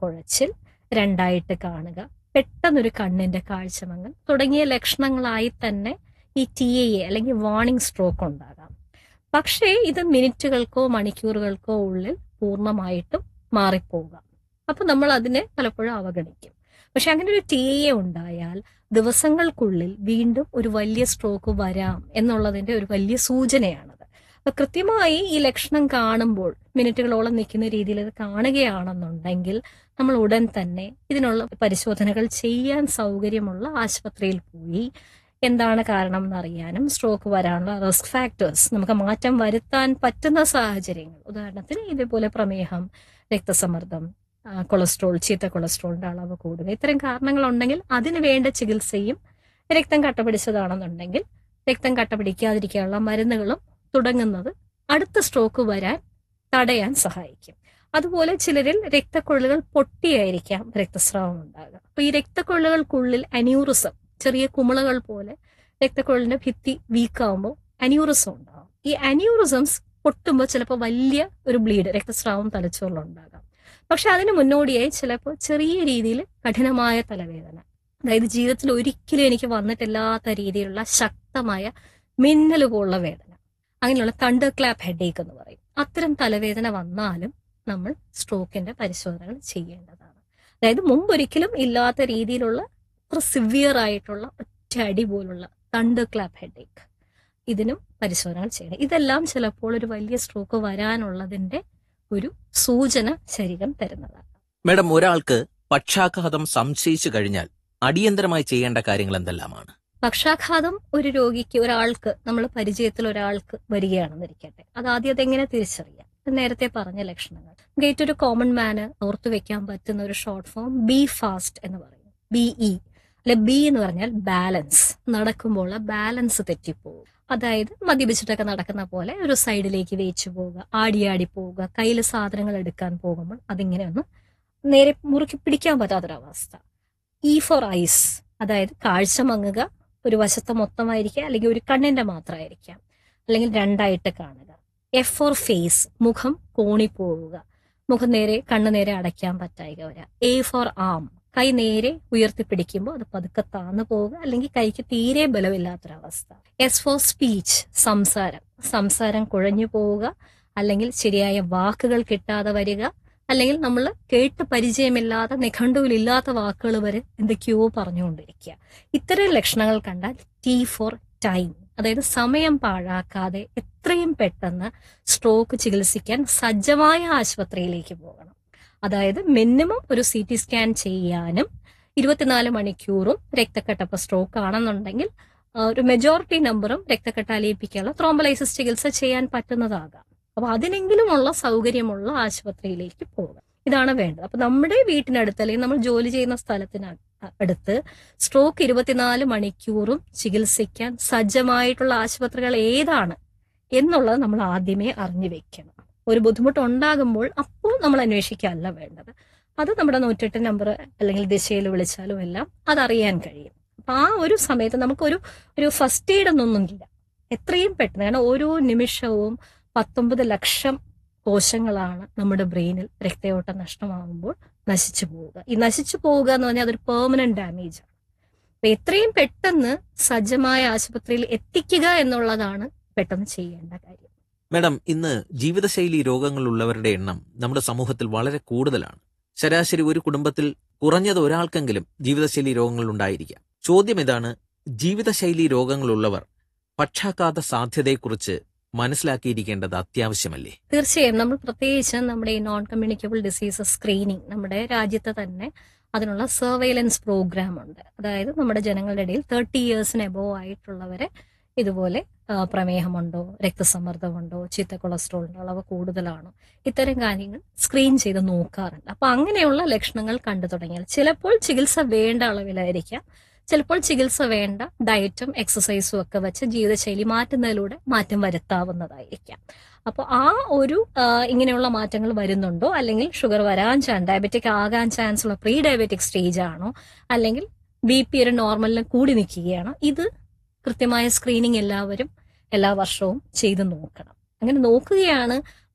രക്തക്കുഴച്ചിൽ രണ്ടായിട്ട് കാണുക പെട്ടെന്നൊരു കണ്ണിന്റെ കാഴ്ചമങ്ങൽ തുടങ്ങിയ ലക്ഷണങ്ങളായി തന്നെ ഈ ടി എ അല്ലെങ്കിൽ വാർണിംഗ് സ്ട്രോക്ക് ഉണ്ടാകാം പക്ഷേ ഇത് മിനിറ്റുകൾക്കോ മണിക്കൂറുകൾക്കോ ഉള്ളിൽ പൂർണ്ണമായിട്ടും മാറിപ്പോകാം അപ്പൊ നമ്മൾ അതിനെ പലപ്പോഴും അവഗണിക്കും പക്ഷെ അങ്ങനെ ഒരു ടി എ ഉണ്ടായാൽ ദിവസങ്ങൾക്കുള്ളിൽ വീണ്ടും ഒരു വലിയ സ്ട്രോക്ക് വരാം എന്നുള്ളതിന്റെ ഒരു വലിയ സൂചനയാണത് അപ്പൊ കൃത്യമായി ഈ ലക്ഷണം കാണുമ്പോൾ മിനിറ്റുകളോളം നിൽക്കുന്ന രീതിയിൽ ഇത് കാണുകയാണെന്നുണ്ടെങ്കിൽ നമ്മൾ ഉടൻ തന്നെ ഇതിനുള്ള പരിശോധനകൾ ചെയ്യാൻ സൗകര്യമുള്ള ആശുപത്രിയിൽ പോയി എന്താണ് കാരണം എന്നറിയാനും സ്ട്രോക്ക് വരാനുള്ള റിസ്ക് ഫാക്ടേഴ്സ് നമുക്ക് മാറ്റം വരുത്താൻ പറ്റുന്ന സാഹചര്യങ്ങൾ ഉദാഹരണത്തിന് ഇതേപോലെ പ്രമേഹം രക്തസമ്മർദ്ദം ആ, കൊളസ്ട്രോൾ ചീത്ത കൊളസ്ട്രോളിന്റെ അളവ് കൂടുക ഇത്തരം കാരണങ്ങൾ ഉണ്ടെങ്കിൽ അതിന് വേണ്ട ചികിത്സയും രക്തം കട്ട പിടിച്ചതാണെന്നുണ്ടെങ്കിൽ രക്തം കട്ട പിടിക്കാതിരിക്കാനുള്ള മരുന്നുകളും തുടങ്ങുന്നത് അടുത്ത സ്ട്രോക്ക് വരാൻ തടയാൻ സഹായിക്കും അതുപോലെ ചിലരിൽ രക്തക്കൊഴലുകൾ പൊട്ടിയായിരിക്കാം രക്തസ്രാവം ഉണ്ടാകുക അപ്പൊ ഈ രക്തക്കൊഴലുകൾക്കുള്ളിൽ അന്യൂറിസം ചെറിയ കുമിളകൾ പോലെ രക്തക്കൊഴലിന്റെ ഭിത്തി വീക്കാവുമ്പോൾ അന്യൂറിസം ഉണ്ടാകും ഈ അന്യൂറിസംസ് പൊട്ടുമ്പോൾ ചിലപ്പോൾ വലിയ ഒരു ബ്ലീഡ് രക്തസ്രാവം തലച്ചോറിലുണ്ടാകാം പക്ഷെ അതിന് മുന്നോടിയായി ചിലപ്പോൾ ചെറിയ രീതിയിൽ കഠിനമായ തലവേദന അതായത് ജീവിതത്തിൽ ഒരിക്കലും എനിക്ക് വന്നിട്ടില്ലാത്ത രീതിയിലുള്ള ശക്തമായ മിന്നൽ പോലുള്ള വേദന അങ്ങനെയുള്ള തണ്ടർ ക്ലാപ്പ് ഹെഡേക്ക് എന്ന് പറയും അത്തരം തലവേദന വന്നാലും നമ്മൾ സ്ട്രോക്കിന്റെ പരിശോധനകൾ ചെയ്യേണ്ടതാണ് അതായത് മുമ്പൊരിക്കലും ഇല്ലാത്ത രീതിയിലുള്ള അത്ര സിവിയർ ആയിട്ടുള്ള ഒറ്റ അടി പോലുള്ള തണ്ടർ ക്ലാപ്പ് ഹെഡേക്ക് ഇതിനും പരിശോധനകൾ ചെയ്യണം ഇതെല്ലാം ചിലപ്പോൾ ഒരു വലിയ സ്ട്രോക്ക് വരാനുള്ളതിന്റെ ഒരു സൂചന ശരീരം തരുന്നതാണ് മേഡം ഒരാൾക്ക് പക്ഷാഘാതം സംശയിച്ചു കഴിഞ്ഞാൽ അടിയന്തരമായി ചെയ്യേണ്ട കാര്യങ്ങൾ എന്തെല്ലാമാണ് പക്ഷാഘാതം ഒരു രോഗിക്ക് ഒരാൾക്ക് നമ്മൾ പരിചയത്തിൽ ഒരാൾക്ക് വരികയാണെന്നിരിക്കട്ടെ അത് ആദ്യം അതെങ്ങനെ തിരിച്ചറിയാം നേരത്തെ പറഞ്ഞ ലക്ഷണങ്ങൾ നമുക്ക് ഏറ്റവും ഒരു കോമൺ മാന് ഓർത്തു വെക്കാൻ പറ്റുന്ന ഒരു ഷോർട്ട് ഫോം ബി ഫാസ്റ്റ് എന്ന് പറയും ബി ഇ അല്ലെ ബി എന്ന് പറഞ്ഞാൽ ബാലൻസ് നടക്കുമ്പോൾ ബാലൻസ് തെറ്റിപ്പോകും അതായത് മദ്യപിച്ചിട്ടൊക്കെ നടക്കുന്ന പോലെ ഒരു സൈഡിലേക്ക് വേച്ചു പോവുക ആടിയാടി പോവുക കയ്യിൽ സാധനങ്ങൾ എടുക്കാൻ പോകുമ്പോൾ അതിങ്ങനെ ഒന്ന് നേരെ മുറുക്കി പിടിക്കാൻ പറ്റാത്തൊരവസ്ഥ ഇ ഫോർ ഐസ് അതായത് കാഴ്ച മങ്ങുക ഒരു വശത്ത് മൊത്തമായിരിക്കാം അല്ലെങ്കിൽ ഒരു കണ്ണിന്റെ മാത്രമായിരിക്കാം അല്ലെങ്കിൽ രണ്ടായിട്ട് കാണുക എഫ് ഫോർ ഫേസ് മുഖം കോണിപ്പോവുക മുഖം നേരെ കണ്ണ് നേരെ അടയ്ക്കാൻ പറ്റായിക വരിക എ ഫോർ ആം കൈ നേരെ ഉയർത്തിപ്പിടിക്കുമ്പോൾ അത് പതുക്കെ താന്നു പോവുക അല്ലെങ്കിൽ കൈക്ക് തീരെ ബലമില്ലാത്തൊരവസ്ഥ എസ് ഫോർ സ്പീച്ച് സംസാരം സംസാരം കുഴഞ്ഞു പോവുക അല്ലെങ്കിൽ ശരിയായ വാക്കുകൾ കിട്ടാതെ വരിക അല്ലെങ്കിൽ നമ്മൾ കേട്ട് പരിചയമില്ലാത്ത നിഘണ്ടുവിലില്ലാത്ത വാക്കുകൾ വരെ എന്തൊക്കെയോ പറഞ്ഞുകൊണ്ടിരിക്കുക ഇത്തരം ലക്ഷണങ്ങൾ കണ്ടാൽ ടി ഫോർ ടൈം അതായത് സമയം പാഴാക്കാതെ എത്രയും പെട്ടെന്ന് സ്ട്രോക്ക് ചികിത്സിക്കാൻ സജ്ജമായ ആശുപത്രിയിലേക്ക് പോകണം അതായത് മിനിമം ഒരു സി ടി സ്കാൻ ചെയ്യാനും ഇരുപത്തിനാല് മണിക്കൂറും രക്തക്കെട്ടപ്പ് സ്ട്രോക്ക് ആണെന്നുണ്ടെങ്കിൽ ആ, ഒരു മെജോറിറ്റി നമ്പറും രക്തക്കെട്ട് അലിയിപ്പിക്കാനുള്ള ത്രോംബലൈസിസ് ചികിത്സ ചെയ്യാൻ പറ്റുന്നതാകാം അപ്പൊ അതിനെങ്കിലുമുള്ള സൗകര്യമുള്ള ആശുപത്രിയിലേക്ക് പോകാം ഇതാണ് വേണ്ടത് അപ്പൊ നമ്മുടെ വീട്ടിനടുത്ത് അല്ലെങ്കിൽ നമ്മൾ ജോലി ചെയ്യുന്ന സ്ഥലത്തിന് അ- അടുത്ത് സ്ട്രോക്ക് ഇരുപത്തിനാല് മണിക്കൂറും ചികിത്സിക്കാൻ സജ്ജമായിട്ടുള്ള ആശുപത്രികൾ ഏതാണ് എന്നുള്ളത് നമ്മൾ ആദ്യമേ അറിഞ്ഞു വെക്കണം ഒരു ബുദ്ധിമുട്ട് ഉണ്ടാകുമ്പോൾ അപ്പോൾ നമ്മൾ അന്വേഷിക്കുകയല്ല വേണ്ടത് അത് നമ്മുടെ നൂറ്റെട്ട് നമ്പർ അല്ലെങ്കിൽ ദിശയിൽ വിളിച്ചാലും എല്ലാം അതറിയാൻ കഴിയും അപ്പൊ ആ ഒരു സമയത്ത് നമുക്കൊരു ഒരു ഫസ്റ്റ് എയ്ഡ് എന്നൊന്നുമില്ല എത്രയും പെട്ടെന്ന് കാരണം ഓരോ നിമിഷവും പത്തൊമ്പത് ലക്ഷം കോശങ്ങളാണ് നമ്മുടെ ബ്രെയിനിൽ രക്തയോട്ടം നഷ്ടമാകുമ്പോൾ നശിച്ചു പോവുക ഈ നശിച്ചു പോവുക എന്ന് പറഞ്ഞാൽ അതൊരു പെർമനന്റ് ഡാമേജ് ആണ് അപ്പൊ എത്രയും പെട്ടെന്ന് സജ്ജമായ ആശുപത്രിയിൽ എത്തിക്കുക എന്നുള്ളതാണ് പെട്ടെന്ന് ചെയ്യേണ്ട കാര്യം മേഡം ഇന്ന് ജീവിതശൈലി രോഗങ്ങളുള്ളവരുടെ എണ്ണം നമ്മുടെ സമൂഹത്തിൽ വളരെ കൂടുതലാണ് ശരാശരി ഒരു കുടുംബത്തിൽ കുറഞ്ഞത് ഒരാൾക്കെങ്കിലും ജീവിതശൈലി രോഗങ്ങൾ ഉണ്ടായിരിക്കാം ചോദ്യം ഇതാണ് ജീവിതശൈലി രോഗങ്ങളുള്ളവർ പക്ഷാഘാത സാധ്യതയെക്കുറിച്ച് മനസ്സിലാക്കിയിരിക്കേണ്ടത് അത്യാവശ്യമല്ലേ തീർച്ചയായും നമ്മൾ പ്രത്യേകിച്ച് നമ്മുടെ ഈ നോൺ കമ്മ്യൂണിക്കബിൾ ഡിസീസസ് സ്ക്രീനിങ് നമ്മുടെ രാജ്യത്ത് തന്നെ അതിനുള്ള സർവൈലൻസ് പ്രോഗ്രാം ഉണ്ട് അതായത് നമ്മുടെ ജനങ്ങളുടെ ഇടയിൽ തേർട്ടി ഇയേഴ്സിന് എബോവ് ആയിട്ടുള്ളവരെ ഇതുപോലെ ആ, പ്രമേഹമുണ്ടോ രക്തസമ്മർദ്ദമുണ്ടോ ചീത്ത കൊളസ്ട്രോളിന്റെ അളവ് കൂടുതലാണോ ഇത്തരം കാര്യങ്ങൾ സ്ക്രീൻ ചെയ്ത് നോക്കാറുണ്ട് അപ്പൊ അങ്ങനെയുള്ള ലക്ഷണങ്ങൾ കണ്ടു തുടങ്ങിയാൽ ചിലപ്പോൾ ചികിത്സ വേണ്ട അളവിലായിരിക്കാം ചിലപ്പോൾ ചികിത്സ വേണ്ട ഡയറ്റും എക്സസൈസും ഒക്കെ വെച്ച് ജീവിതശൈലി മാറ്റുന്നതിലൂടെ മാറ്റം വരുത്താവുന്നതായിരിക്കാം അപ്പോൾ ആ ഒരു ആ, ഇങ്ങനെയുള്ള മാറ്റങ്ങൾ വരുന്നുണ്ടോ അല്ലെങ്കിൽ ഷുഗർ വരാൻ ചാൻസ് ഡയബറ്റിക് ആകാൻ ചാൻസ് ഉള്ള പ്രീ ഡയബറ്റിക് സ്റ്റേജ് ആണോ അല്ലെങ്കിൽ ബി പി ഒരു നോർമലിന് കൂടി നിൽക്കുകയാണോ ഇത് കൃത്യമായ സ്ക്രീനിങ് എല്ലാവരും എല്ലാ വർഷവും ചെയ്ത് നോക്കണം അങ്ങനെ നോക്കുകയാണ്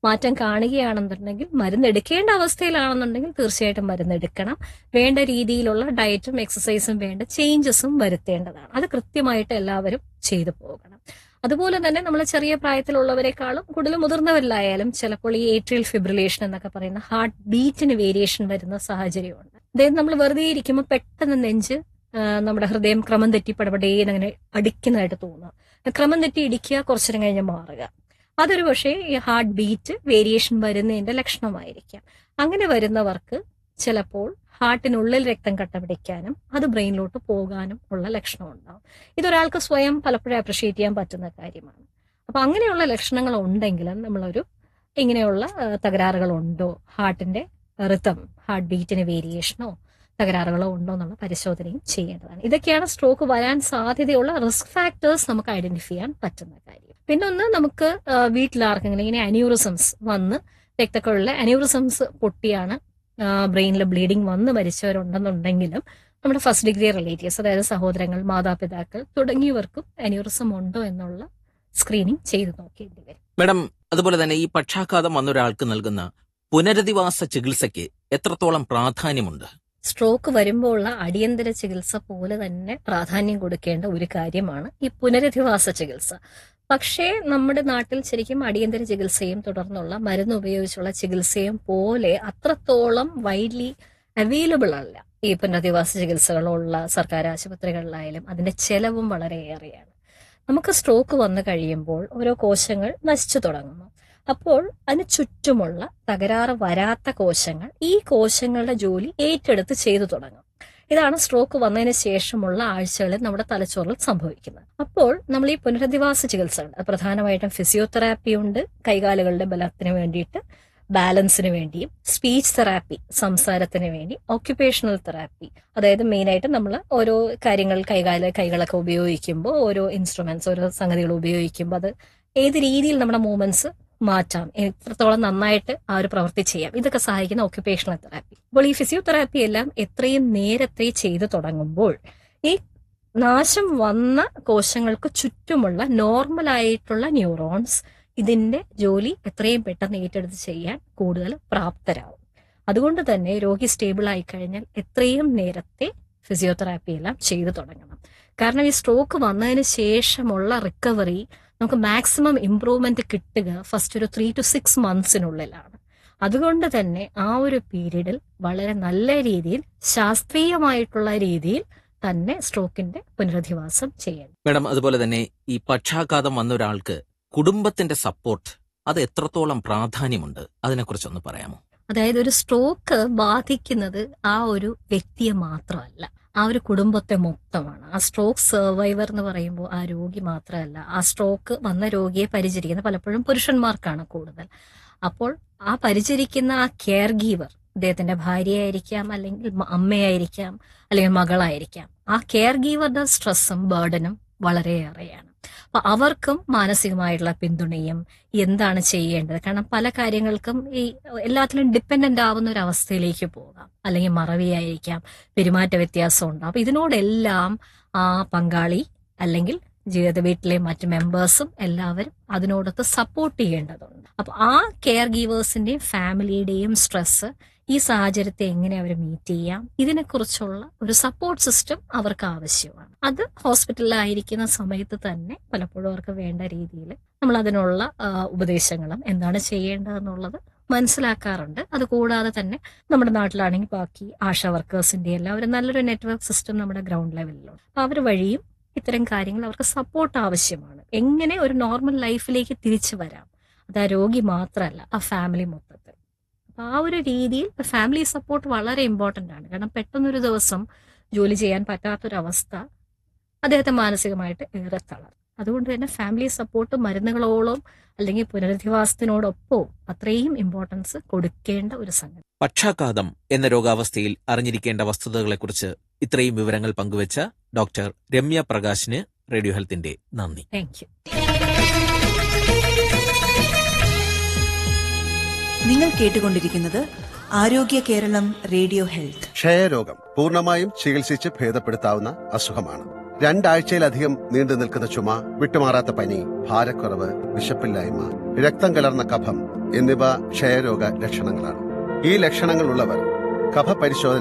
മാറ്റം കാണുകയാണെന്നുണ്ടെങ്കിൽ മരുന്ന് എടുക്കേണ്ട അവസ്ഥയിലാണെന്നുണ്ടെങ്കിൽ തീർച്ചയായിട്ടും മരുന്ന് എടുക്കണം വേണ്ട രീതിയിലുള്ള ഡയറ്റും എക്സസൈസും വേണ്ട ചേഞ്ചസും വരുത്തേണ്ടതാണ് അത് കൃത്യമായിട്ട് എല്ലാവരും ചെയ്തു പോകണം അതുപോലെ തന്നെ നമ്മൾ ചെറിയ പ്രായത്തിലുള്ളവരെക്കാളും കൂടുതൽ മുതിർന്നവരിലായാലും ചിലപ്പോൾ ഈ ഏട്രിയൽ ഫിബ്രിലേഷൻ എന്നൊക്കെ പറയുന്ന ഹാർട്ട് ബീറ്റിന് വേരിയേഷൻ വരുന്ന സാഹചര്യമുണ്ട് അതായത് നമ്മൾ വെറുതെ ഇരിക്കുമ്പോൾ പെട്ടെന്ന് നെഞ്ച് ആ, നമ്മുടെ ഹൃദയം ക്രമം തെറ്റി പടപടേന്ന് അങ്ങനെ അടിക്കുന്നതായിട്ട് തോന്നുക ക്രമം തെറ്റി ഇടിക്കുക കുറച്ചേരം കഴിഞ്ഞ് മാറുക അതൊരു പക്ഷേ ഈ ഹാർട്ട് ബീറ്റ് വേരിയേഷൻ വരുന്നതിന്റെ ലക്ഷണമായിരിക്കാം അങ്ങനെ വരുന്നവർക്ക് ചിലപ്പോൾ ഹാർട്ടിനുള്ളിൽ രക്തം കട്ട പിടിക്കാനും അത് ബ്രെയിനിലോട്ട് പോകാനും ഉള്ള ലക്ഷണം ഉണ്ടാവും ഇതൊരാൾക്ക് സ്വയം പലപ്പോഴും അപ്രിഷിയേറ്റ് ചെയ്യാൻ പറ്റുന്ന കാര്യമാണ് അപ്പൊ അങ്ങനെയുള്ള ലക്ഷണങ്ങൾ ഉണ്ടെങ്കിലും നമ്മളൊരു ഇങ്ങനെയുള്ള ആ, തകരാറുകൾ ഉണ്ടോ ഹാർട്ടിന്റെ റിത്തം ഹാർട്ട് ബീറ്റിന് വേരിയേഷനോ തകരാറുകളോ ഉണ്ടോ എന്നുള്ള പരിശോധനയും ചെയ്യേണ്ടതാണ് ഇതൊക്കെയാണ് സ്ട്രോക്ക് വരാൻ സാധ്യതയുള്ള റിസ്ക് ഫാക്ടേഴ്സ് നമുക്ക് ഐഡന്റിഫൈ ചെയ്യാൻ പറ്റുന്ന കാര്യം പിന്നെ ഒന്ന് നമുക്ക് ആ, വീട്ടിലാർക്കെങ്കിലും ഇങ്ങനെ അന്യൂറിസംസ് വന്ന് രക്തക്കുഴലിലെ അന്യൂറിസംസ് പൊട്ടിയാണ് ബ്രെയിനിൽ ബ്ലീഡിങ് വന്ന് മരിച്ചവരുണ്ടെന്നുണ്ടെങ്കിലും നമ്മുടെ ഫസ്റ്റ് ഡിഗ്രി റിലേറ്റീവ്സ് അതായത് സഹോദരങ്ങൾ മാതാപിതാക്കൾ തുടങ്ങിയവർക്കും അന്യൂറിസം ഉണ്ടോ എന്നുള്ള സ്ക്രീനിങ് ചെയ്ത് നോക്കേണ്ടി വരും മാഡം അതുപോലെ തന്നെ ഈ പക്ഷാഘാതം വന്ന ഒരാൾക്ക് നൽകുന്ന പുനരധിവാസ ചികിത്സയ്ക്ക് എത്രത്തോളം പ്രാധാന്യമുണ്ട് സ്ട്രോക്ക് വരുമ്പോൾ ഉള്ള അടിയന്തര ചികിത്സ പോലെ തന്നെ പ്രാധാന്യം കൊടുക്കേണ്ട ഒരു കാര്യമാണ് ഈ പുനരധിവാസ ചികിത്സ പക്ഷേ നമ്മുടെ നാട്ടിൽ ശരിക്കും അടിയന്തര ചികിത്സയും തുടർന്നുള്ള മരുന്ന് ഉപയോഗിച്ചുള്ള ചികിത്സയും പോലെ അത്രത്തോളം വൈഡ്ലി അവൈലബിൾ അല്ല ഈ പുനരധിവാസ ചികിത്സകളുള്ള സർക്കാർ ആശുപത്രികളിലായാലും അതിന്റെ ചെലവും വളരെ ഏറെയാണ് നമുക്ക് സ്ട്രോക്ക് വന്നു കഴിയുമ്പോൾ ഓരോ കോശങ്ങൾ നശിച്ചു തുടങ്ങുന്നു അപ്പോൾ അതിന് ചുറ്റുമുള്ള തകരാറ് വരാത്ത കോശങ്ങൾ ഈ കോശങ്ങളുടെ ജോലി ഏറ്റെടുത്ത് ചെയ്തു തുടങ്ങും ഇതാണ് സ്ട്രോക്ക് വന്നതിന് ശേഷമുള്ള ആഴ്ചകളിൽ നമ്മുടെ തലച്ചോറിൽ സംഭവിക്കുന്നത് അപ്പോൾ നമ്മൾ ഈ പുനരധിവാസ ചികിത്സകൾ അത് പ്രധാനമായിട്ടും ഫിസിയോതെറാപ്പി ഉണ്ട് കൈകാലുകളുടെ ബലത്തിന് വേണ്ടിയിട്ട് ബാലൻസിന് വേണ്ടിയും സ്പീച്ച് തെറാപ്പി സംസാരത്തിന് വേണ്ടി ഓക്യുപേഷണൽ തെറാപ്പി അതായത് മെയിനായിട്ട് നമ്മൾ ഓരോ കാര്യങ്ങൾ കൈകാല കൈകളൊക്കെ ഉപയോഗിക്കുമ്പോൾ ഓരോ ഇൻസ്ട്രുമെന്റ്സ് ഓരോ സംഗതികൾ ഉപയോഗിക്കുമ്പോൾ അത് ഏത് രീതിയിൽ നമ്മുടെ മൂവ്മെന്റ്സ് മാറ്റാം എത്രത്തോളം നന്നായിട്ട് ആ ഒരു പ്രവൃത്തി ചെയ്യാം ഇതൊക്കെ സഹായിക്കുന്ന ഓക്യുപേഷണൽ തെറാപ്പി അപ്പോൾ ഈ ഫിസിയോതെറാപ്പി എല്ലാം എത്രയും നേരത്തെ ചെയ്തു തുടങ്ങുമ്പോൾ ഈ നാശം വന്ന കോശങ്ങൾക്ക് ചുറ്റുമുള്ള നോർമൽ ആയിട്ടുള്ള ന്യൂറോൺസ് ഇതിന്റെ ജോലി എത്രയും പെട്ടെന്ന് ഏറ്റെടുത്ത് ചെയ്യാൻ കൂടുതൽ പ്രാപ്തരാകും അതുകൊണ്ട് തന്നെ രോഗി സ്റ്റേബിൾ ആയി കഴിഞ്ഞാൽ എത്രയും നേരത്തെ ഫിസിയോതെറാപ്പി എല്ലാം ചെയ്തു തുടങ്ങണം കാരണം ഈ സ്ട്രോക്ക് വന്നതിന് ശേഷമുള്ള റിക്കവറി നമുക്ക് മാക്സിമം ഇമ്പ്രൂവ്മെന്റ് കിട്ടുക ഫസ്റ്റ് ഒരു ത്രീ ടു സിക്സ് മന്ത്സിനുള്ളിലാണ് അതുകൊണ്ട് തന്നെ ആ ഒരു പീരീഡിൽ വളരെ നല്ല രീതിയിൽ ശാസ്ത്രീയമായിട്ടുള്ള രീതിയിൽ തന്നെ സ്ട്രോക്കിന്റെ പുനരധിവാസം ചെയ്യണം മാഡം അതുപോലെ തന്നെ ഈ പക്ഷാഘാതം വന്ന ഒരാൾക്ക് കുടുംബത്തിന്റെ സപ്പോർട്ട് അത് എത്രത്തോളം പ്രാധാന്യമുണ്ട് അതിനെക്കുറിച്ചൊന്ന് പറയാമോ അതായത് ഒരു സ്ട്രോക്ക് ബാധിക്കുന്നത് ആ ഒരു വ്യക്തിയെ മാത്രമല്ല ആ ഒരു കുടുംബത്തെ മൊത്തമാണ് ആ സ്ട്രോക്ക് സർവൈവർ എന്ന് പറയുമ്പോൾ ആ രോഗി മാത്രമല്ല ആ സ്ട്രോക്ക് വന്ന രോഗിയെ പരിചരിക്കുന്ന പലപ്പോഴും പുരുഷന്മാർക്കാണ് കൂടുതൽ അപ്പോൾ ആ പരിചരിക്കുന്ന ആ കെയർ ഗീവർ അദ്ദേഹത്തിന്റെ ഭാര്യയായിരിക്കാം അല്ലെങ്കിൽ മ- അമ്മയായിരിക്കാം അല്ലെങ്കിൽ മകളായിരിക്കാം ആ കെയർ ഗീവറുടെ സ്ട്രെസ്സും ബേർഡനും വളരെയേറെയാണ് അപ്പൊ അവർക്കും മാനസികമായിട്ടുള്ള പിന്തുണയും എന്താണ് ചെയ്യേണ്ടത് കാരണം പല കാര്യങ്ങൾക്കും ഈ എല്ലാത്തിലും ഡിപ്പെൻഡന്റ് ആവുന്ന ഒരു അവസ്ഥയിലേക്ക് പോകാം അല്ലെങ്കിൽ മറവിയായിരിക്കാം പെരുമാറ്റ വ്യത്യാസം ഉണ്ടാവും അപ്പൊ ഇതിനോടെല്ലാം ആ പങ്കാളി അല്ലെങ്കിൽ ജീവിത വീട്ടിലെ മറ്റ് മെമ്പേഴ്സും എല്ലാവരും അതിനോടൊത്ത് സപ്പോർട്ട് ചെയ്യേണ്ടതുണ്ട് അപ്പൊ ആ കെയർ ഗീവേഴ്സിന്റെയും ഫാമിലിയുടെയും സ്ട്രെസ് ഈ സാഹചര്യത്തെ എങ്ങനെ അവർ മീറ്റ് ചെയ്യാം ഇതിനെക്കുറിച്ചുള്ള ഒരു സപ്പോർട്ട് സിസ്റ്റം അവർക്ക് ആവശ്യമാണ് അത് ഹോസ്പിറ്റലിലായിരിക്കുന്ന സമയത്ത് തന്നെ പലപ്പോഴും അവർക്ക് വേണ്ട രീതിയിൽ നമ്മൾ അതിനുള്ള ആ, ഉപദേശങ്ങളും എന്താണ് ചെയ്യേണ്ടതെന്നുള്ളത് മനസ്സിലാക്കാറുണ്ട് അതുകൂടാതെ തന്നെ നമ്മുടെ നാട്ടിലാണെങ്കിൽ ബാക്കി ആശാ വർക്കേഴ്സിന്റെ എല്ലാം ഒരു നല്ലൊരു നെറ്റ്വർക്ക് സിസ്റ്റം നമ്മുടെ ഗ്രൗണ്ട് ലെവലിലുണ്ട് അപ്പൊ അവർ വഴിയും ഇത്തരം കാര്യങ്ങൾ അവർക്ക് സപ്പോർട്ട് ആവശ്യമാണ് എങ്ങനെ ഒരു നോർമൽ ലൈഫിലേക്ക് തിരിച്ചു വരാം അത് ആ രോഗി മാത്രമല്ല ആ ഫാമിലി മൊത്തത്തിൽ അപ്പൊ ആ ഒരു രീതിയിൽ ഫാമിലി സപ്പോർട്ട് വളരെ ഇമ്പോർട്ടന്റ് ആണ് കാരണം പെട്ടെന്നൊരു ദിവസം ജോലി ചെയ്യാൻ പറ്റാത്തൊരവസ്ഥ അദ്ദേഹത്തെ മാനസികമായിട്ട് ഏറെ തളർത്തും അതുകൊണ്ട് തന്നെ ഫാമിലി സപ്പോർട്ട് മരുന്നുകളോളം അല്ലെങ്കിൽ പുനരധിവാസത്തിനോടൊപ്പവും അത്രയും ഇമ്പോർട്ടൻസ് കൊടുക്കേണ്ട ഒരു സംഗതി പക്ഷാഘാതം എന്ന രോഗാവസ്ഥയിൽ അറിഞ്ഞിരിക്കേണ്ട വസ്തുതകളെക്കുറിച്ച് ഇത്രയും വിവരങ്ങൾ പങ്കുവച്ച ഡോക്ടർ രമ്യ പ്രകാശിന് റേഡിയോ ഹെൽത്തിന്റെ നന്ദി താങ്ക് യു നിങ്ങൾ കേട്ടുകൊണ്ടിരിക്കുന്നത് ആരോഗ്യ കേരളം റേഡിയോ ഹെൽത്ത് ക്ഷയരോഗം പൂർണ്ണമായും ചികിത്സിച്ച് ഭേദപ്പെടുത്താവുന്ന അസുഖമാണ് രണ്ടാഴ്ചയിലധികം നീണ്ടു നിൽക്കുന്ന ചുമ വിട്ടുമാറാത്ത പനി ഭാരക്കുറവ് വിശപ്പില്ലായ്മ രക്തം കലർന്ന കഫം എന്നിവ ക്ഷയരോഗ ലക്ഷണങ്ങളാണ് ഈ ലക്ഷണങ്ങൾ ഉള്ളവർ കഫ പരിശോധന